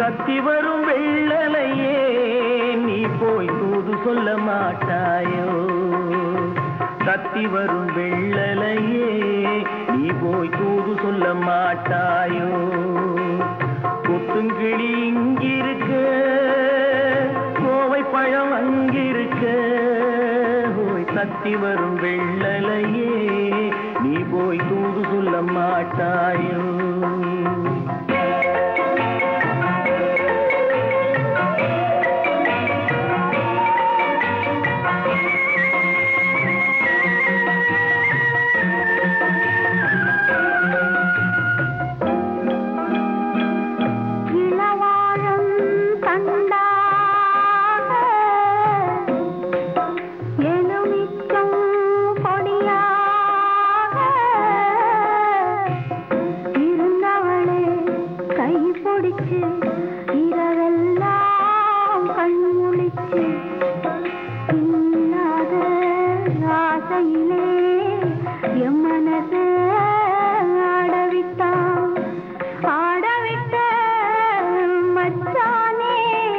கத்தி வரும் வெள்ளலையே நீ போய் தூது சொல்ல மாட்டாயோ கத்தி வரும் வெள்ளலையே நீ போய் தூது சொல்ல மாட்டாயோ கொத்துங்கிளி இங்கிருக்க கோவை பழம் அங்கிருக்க ஓய் கத்தி வரும் வெள்ளலையே நீ போய் தூது சொல்ல மாட்டாயோ இளவாழம் தண்டாக எலுமிச்சம் கொடியாக இருந்தவளே கை பிடிச்சு இரவெல்லாம் கண் முழிச்சு இல்லாத ஆசையிலே என் மனசை ஆடவிட்டான் ஆடவிட்ட மச்சானே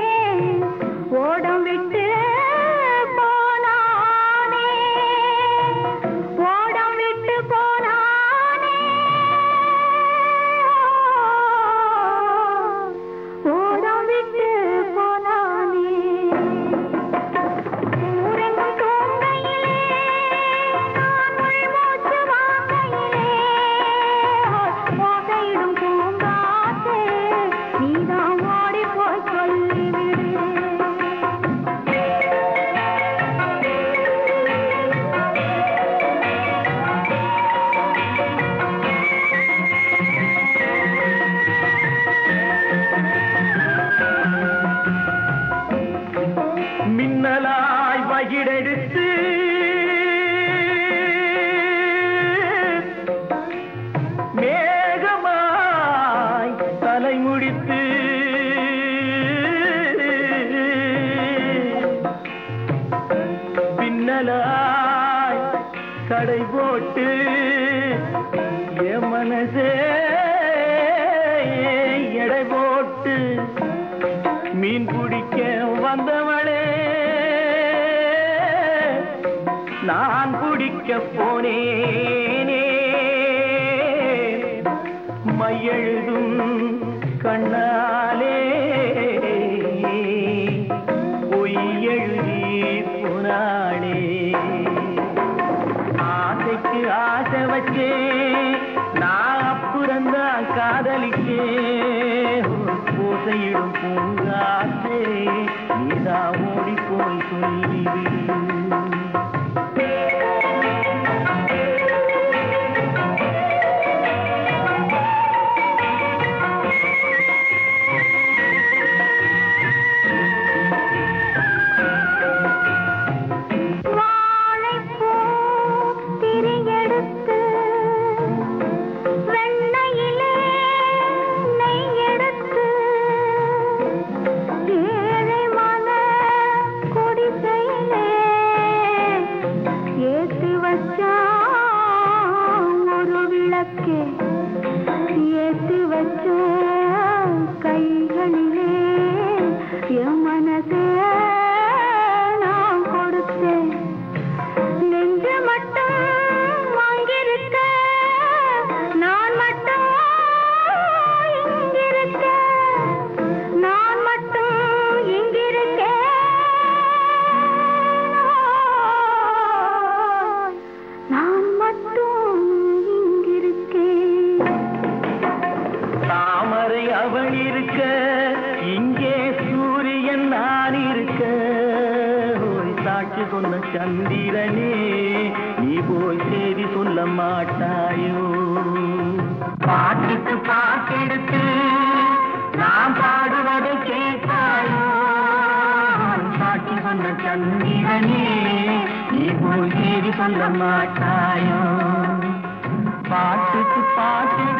ஓடம் விட்டு போனானே ஓடம் விட்டு போனானே ஓடம் விட்டு போனானே ஊரெங்கும் தூங்கையிலே நான் உள்மூச்சு வாங்கையிலே ஓசையிடும் பூங்காற்றே நீதான் ஓடி போய் சொல்லிவிடு மின்னலாய் வகிடெடுத்து மேகமாய் தலை முடித்து பின்னலாய் கடை போட்டு என் மனசே எடை போட்டு மீன் பிடிக்க வந்தவளே நான் பிடிக்க போனேனே மையெழுதும் கண்ணாலே பொய் எழுதி போனாளே ஆசைக்கு ஆசை வச்சே நான் அப்புறந்தான் காதலிச்சே பூசையிடும் பூங்காசே நீதா ஓடி போய் சொல்லிவிடு வாழைப்பூ திரியெடுத்து வெண்ணையிலே நெய் எடுத்து ஏழை மன குடிசையிலே ஏத்தி வச்சா ஒரு விளக்கே ஏத்தி வச்ச கைகளிலே என் மனசே நான் கொடுத்தேன் நெஞ்சு மட்டும் வாங்கியிருக்க நான் மட்டும் இங்கிருக்க நான் மட்டும் இங்கிருக்க நான் மட்டும் இங்கிருக்கேன் தாமரை அவள் இருக்க இங்கே சூரியன் நான் இருக்க ஓய் சாட்சி சொன்ன சந்திரனே நீ போய் செய்தி சொல்ல மாட்டாயோ பாட்டுக்கு பாட்டெடுத்து நான் பாடுவதை கேட்பாயோ சாட்சி சொன்ன சந்திரனே நீ போய் செய்தி சொல்ல மாட்டாயோ பாட்டுக்கு பாட்டு